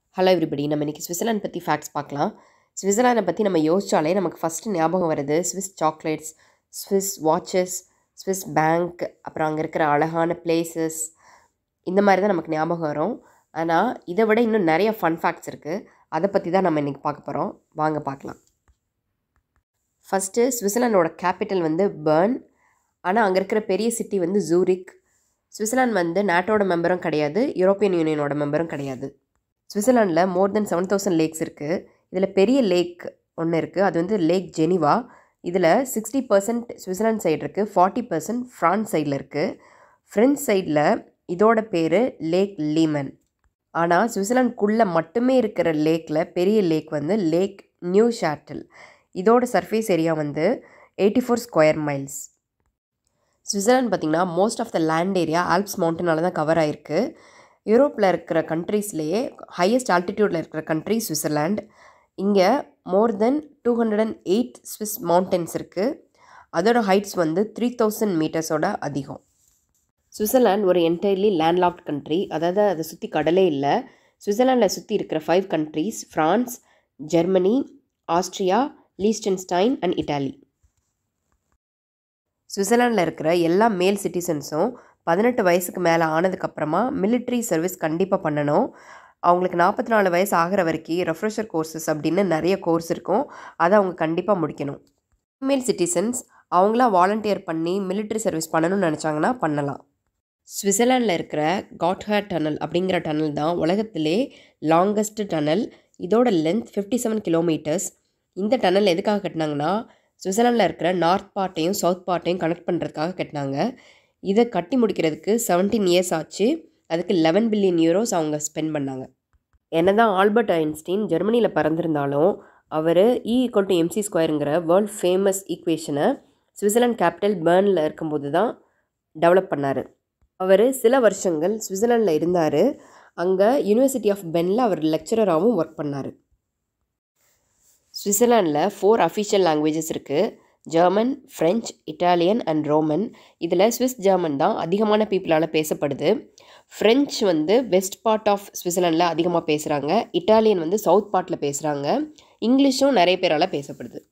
hello everybody நம்ம இன்றைக்கி Switzerland பற்றி ஃபேக்ட்ஸ் பார்க்கலாம் ஸ்விட்சர்லாண்டை பற்றி நம்ம யோசிச்சாலே நமக்கு ஃபஸ்ட்டு ஞாபகம் வருது Swiss chocolates Swiss watches Swiss bank அப்புறம் அங்கே இருக்கிற அழகான பிளேசஸ் இந்த மாதிரி தான் நமக்கு ஞாபகம் வரும் ஆனால் இதை விட இன்னும் நிறைய ஃபன் ஃபேக்ட்ஸ் இருக்குது அதை பற்றி தான் நம்ம இன்றைக்கி பார்க்க போகிறோம் வாங்க பார்க்கலாம் ஃபஸ்ட்டு ஸ்விட்சர்லாண்டோட கேபிட்டல் வந்து பேர்ன் ஆனால் அங்கே இருக்கிற பெரிய சிட்டி வந்து ஜூரிக் சுவிட்சர்லாந்து வந்து நாட்டோட மெம்பரும் கிடையாது யூரோப்பியன் யூனியனோட மெம்பரும் கிடையாது சுவிட்சர்லாண்டில் more than seven thousand lakes இருக்குது இதில் பெரிய லேக் ஒன்று இருக்குது அது வந்து லேக் ஜெனிவா இதில் சிக்ஸ்டி பர்சன்ட் சுவிட்சர்லாந்து சைடு இருக்குது ஃபார்ட்டி பர்சன்ட் ஃப்ரான்ஸ் சைடில் இருக்குது ஃப்ரெஞ்ச் சைடில் இதோட பேர் லேக் லீமன் ஆனால் சுவிட்சர்லாந்துக்குள்ளே மட்டுமே இருக்கிற லேக்கில் பெரிய லேக் வந்து லேக் நியூ ஷாட்டில் இதோட சர்ஃபேஸ் ஏரியா வந்து eighty four square miles Switzerland பார்த்திங்கன்னா most of the land area Alps மவுண்டனால தான் கவர் ஆகிருக்கு யூரோப்பில் இருக்கிற கண்ட்ரீஸ்லேயே ஹையஸ்ட் ஆல்டிடியூடில் இருக்கிற கண்ட்ரி சுவிட்சர்லாண்ட் இங்கே more than two hundred and eight Swiss mountains இருக்குது அதோட ஹைட்ஸ் வந்து த்ரீ தௌசண்ட் மீட்டர்ஸோட அதிகம் சுவிட்சர்லாண்ட் ஒரு என்டையர்லி லேண்ட்லாக்ட் கண்ட்ரி அதாவது அதை சுற்றி கடலே இல்லை சுவிட்சர்லாண்டில் சுற்றி இருக்கிற five countries France Germany Austria Liechtenstein and Italy சுவிட்சர்லாண்டில் இருக்கிற எல்லா மேல் சிட்டிசன்ஸும் பதினெட்டு வயசுக்கு மேலே ஆனதுக்கப்புறமா மிலிட்ரி சர்வீஸ் கண்டிப்பாக பண்ணணும் அவங்களுக்கு நாற்பத்தி நாலு வயசு ஆகிற வரைக்கும் ரெஃப்ரெஷர் கோர்சஸ் அப்படின்னு நிறைய கோர்ஸ் இருக்கும் அதை அவங்க கண்டிப்பாக முடிக்கணும் ஃபீமேல் சிட்டிசன்ஸ் அவங்களா வாலண்டியர் பண்ணி மிலிட்ரி சர்வீஸ் பண்ணணும்னு நினச்சாங்கன்னா பண்ணலாம் சுவிட்சர்லாண்டில் இருக்கிற காட்ஹேர் டனல் அப்படிங்கிற டனல் தான் உலகத்திலே லாங்கஸ்ட் டனல் இதோட லென்த் ஃபிஃப்டி செவன் கிலோமீட்டர்ஸ் இந்த டனல் எதுக்காக கட்டினாங்கன்னா சுவிட்சர்லாண்டில் இருக்கிற நார்த் பார்ட்டையும் சவுத் பார்ட்டையும் கனெக்ட் பண்ணுறதுக்காக கட்டினாங்க இதை கட்டி முடிக்கிறதுக்கு செவன்டீன் இயர்ஸ் ஆச்சு அதுக்கு லெவன் பில்லியன் யூரோஸ் அவங்க ஸ்பெண்ட் பண்ணாங்க என்ன தான் ஆல்பர்ட் ஐன்ஸ்டீன் ஜெர்மனியில் பறந்துருந்தாலும் அவர் இ ஈக்குவல் டு எம்சி ஸ்கொயருங்கிற வேர்ல்ட் ஃபேமஸ் ஈக்குவேஷனை சுவிட்சர்லாந்து கேபிட்டல் பேர்னில் இருக்கும்போது தான் டெவலப் பண்ணார் அவர் சில வருஷங்கள் சுவிட்சர்லாண்டில் இருந்தார் அங்கே யூனிவர்சிட்டி ஆஃப் பெனில் அவர் லெக்சரராகவும் ஒர்க் பண்ணார் சுவிட்சர்லாண்டில் ஃபோர் அஃபிஷியல் லாங்குவேஜஸ் இருக்குது German French Italian and Roman இதில் ஸ்விஸ் ஜெர்மன் தான் அதிகமான பீப்புளால் பேசப்படுது ஃப்ரெஞ்ச் வந்து வெஸ்ட் பார்ட் ஆஃப் சுவிட்சர்லாண்டில் அதிகமாக பேசுகிறாங்க இட்டாலியன் வந்து சவுத் பார்ட்டில் பேசுகிறாங்க இங்கிலீஷும் நிறைய பேரால் பேசப்படுது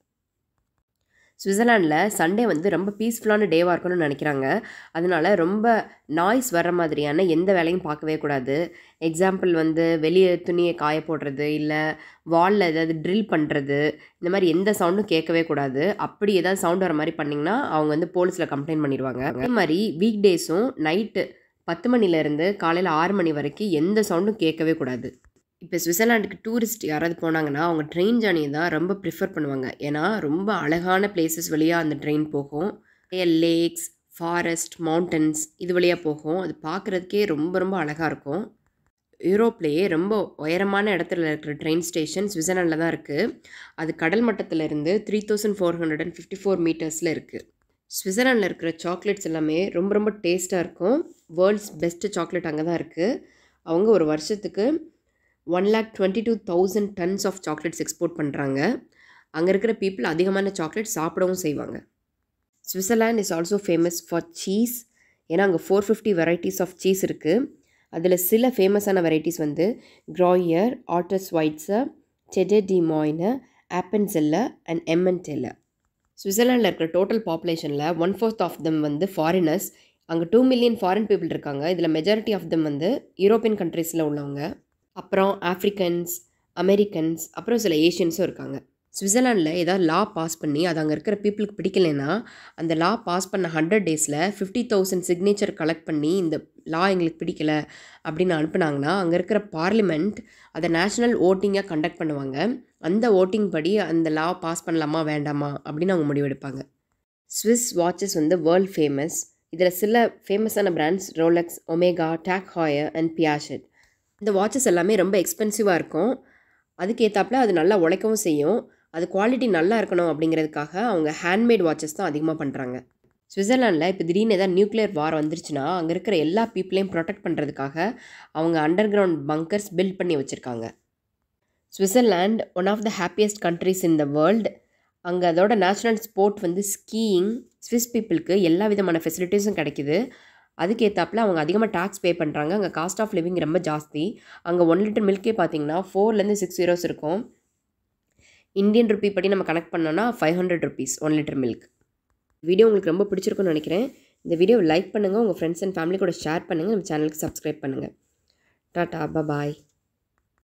சுவிட்சர்லாண்டில் சண்டே வந்து ரொம்ப பீஸ்ஃபுல்லான டேவாக இருக்கணும்னு நினைக்கிறாங்க அதனால ரொம்ப நாய்ஸ் வர்ற மாதிரியான எந்த வேலையும் பார்க்கவே கூடாது எக்ஸாம்பிள் வந்து வெளியே துணியை காய போடுறது இல்லை வாலில் ஏதாவது ட்ரில் பண்ணுறது இந்த மாதிரி எந்த சவுண்டும் கேட்கவே கூடாது அப்படி ஏதாவது சவுண்ட் வர மாதிரி பண்ணிங்கன்னா அவங்க வந்து போலீஸில் கம்ப்ளைண்ட் பண்ணிடுவாங்க அதே மாதிரி வீக் டேஸும் நைட்டு பத்து மணிலேருந்து காலையில் ஆறு மணி வரைக்கும் எந்த சவுண்டும் கேட்கவே கூடாது இப்போ சுவிட்சர்லாண்டுக்கு டூரிஸ்ட் யாராவது போனாங்கன்னா அவங்க ட்ரெயின் ஜேர்னியை தான் ரொம்ப ப்ரிஃபர் பண்ணுவாங்க ஏன்னா ரொம்ப அழகான பிளேசஸ் வழியாக அந்த ட்ரெயின் போகும் நிறைய லேக்ஸ் ஃபாரஸ்ட் மவுண்டன்ஸ் இது வழியாக போகும் அது பார்க்குறதுக்கே ரொம்ப ரொம்ப அழகாக இருக்கும் யூரோப்லேயே ரொம்ப உயரமான இடத்துல இருக்கிற ட்ரெயின் ஸ்டேஷன் சுவிட்சர்லாண்டில் தான் இருக்குது அது கடல் மட்டத்திலேருந்து three thousand four hundred and fifty four மீட்டர்ஸில் இருக்குது சுவிட்சர்லாண்டில் இருக்கிற சாக்லேட்ஸ் எல்லாமே ரொம்ப ரொம்ப டேஸ்ட்டாக இருக்கும் வேர்ல்ட்ஸ் பெஸ்ட்டு சாக்லேட் அங்கே தான் இருக்குது அவங்க ஒரு வருஷத்துக்கு one lakh twenty two thousand tons of chocolates export பண்ணுறாங்க அங்கே இருக்கிற பீப்புள் அதிகமான சாக்லேட் சாப்பிடவும் செய்வாங்க Switzerland is also famous for cheese ஏன்னா அங்கே four fifty varieties of cheese இருக்குது அதில் சில ஃபேமஸான வெரைட்டிஸ் வந்து க்ராயர் ஆட்டஸ் ஒயிட்ஸு செடே டிமாயினு ஆப்பன்செல்ல அண்ட் எம்மன்டெல்ல சுவிட்சர்லாண்டில் இருக்கிற டோட்டல் பாப்புலேஷனில் ஒன் ஃபோர்த் ஆஃப் தம் வந்து ஃபாரினர்ஸ் அங்கே டூ மில்லியன் ஃபாரின் பீப்புள் இருக்காங்க இதில் மெஜாரிட்டி ஆஃப் தம் வந்து யூரோப்பியன் கண்ட்ரீஸில் உள்ளவங்க அப்புறம் ஆஃப்ரிக்கன்ஸ் அமெரிக்கன்ஸ் அப்புறம் சில ஏஷியன்ஸும் இருக்காங்க சுவிட்சர்லாண்டில் ஏதாவது லா பாஸ் பண்ணி அது அங்கே இருக்கிற பீப்புளுக்கு பிடிக்கலைன்னா அந்த லா பாஸ் பண்ண ஹண்ட்ரட் டேஸில் ஃபிஃப்டி தௌசண்ட் சிக்னேச்சர் கலெக்ட் பண்ணி இந்த லா எங்களுக்கு பிடிக்கல அப்படின்னு அனுப்புனாங்கன்னா அங்கே இருக்கிற பார்லிமெண்ட் அதை நேஷ்னல் ஓட்டிங்காக கண்டக்ட் பண்ணுவாங்க அந்த ஓட்டிங் படி அந்த லா பாஸ் பண்ணலாமா வேண்டாமா அப்படின்னு அவங்க முடிவெடுப்பாங்க ஸ்விஸ் வாட்சஸ் வந்து வேர்ல்ட் ஃபேமஸ் இதில் சில ஃபேமஸான brands Rolex Omega TAG Heuer and Piaget இந்த வாட்சஸ் எல்லாமே ரொம்ப எக்ஸ்பென்சிவாக இருக்கும் அதுக்கேற்றாப்புல அது நல்லா உழைக்கவும் செய்யும் அது குவாலிட்டி நல்லா இருக்கணும் அப்படிங்கிறதுக்காக அவங்க ஹேண்ட்மேட் வாட்சஸ் தான் அதிகமாக பண்ணுறாங்க சுவிட்சர்லாண்டில் இப்போ திடீர்னு ஏதாவது நியூக்ளியர் வார் வந்துருச்சுன்னா அங்கே இருக்கிற எல்லா பீப்புளையும் ப்ரொடெக்ட் பண்ணுறதுக்காக அவங்க அண்டர் கிரவுண்ட் பங்கர்ஸ் பில்ட் பண்ணி வச்சுருக்காங்க Switzerland one of the happiest countries in the world அங்கே அதோட நேஷ்னல் ஸ்போர்ட் வந்து ஸ்கீயிங் ஸ்விஸ் பீப்புளுக்கு எல்லா விதமான ஃபெசிலிட்டிஸும் கிடைக்கிது அதுக்கேற்றாப்புல அவங்க அதிகமாக டேக்ஸ் பே பண்ணுறாங்க அங்கே காஸ்ட் ஆஃப் லிவிங் ரொம்ப ஜாஸ்தி அங்கே ஒன் லிட்டர் மில்கே பார்த்தீங்கன்னா ஃபோர்லேருந்து சிக்ஸ் ஜீரோஸ் இருக்கும் இந்தியன் ருப்பி படி நம்ம கனெக்ட் பண்ணோன்னா five hundred rupees one litre milk video உங்களுக்கு ரொம்ப பிடிச்சிருக்குன்னு நினைக்கிறேன் இந்த வீடியோவை லைக் பண்ணுங்கள் உங்கள் ஃப்ரெண்ட்ஸ் அண்ட் ஃபேமிலி கூட ஷேர் பண்ணுங்கள் நம்ம சேனலுக்கு சப்ஸ்கிரைப் பண்ணுங்கள் டாட்டா பாய்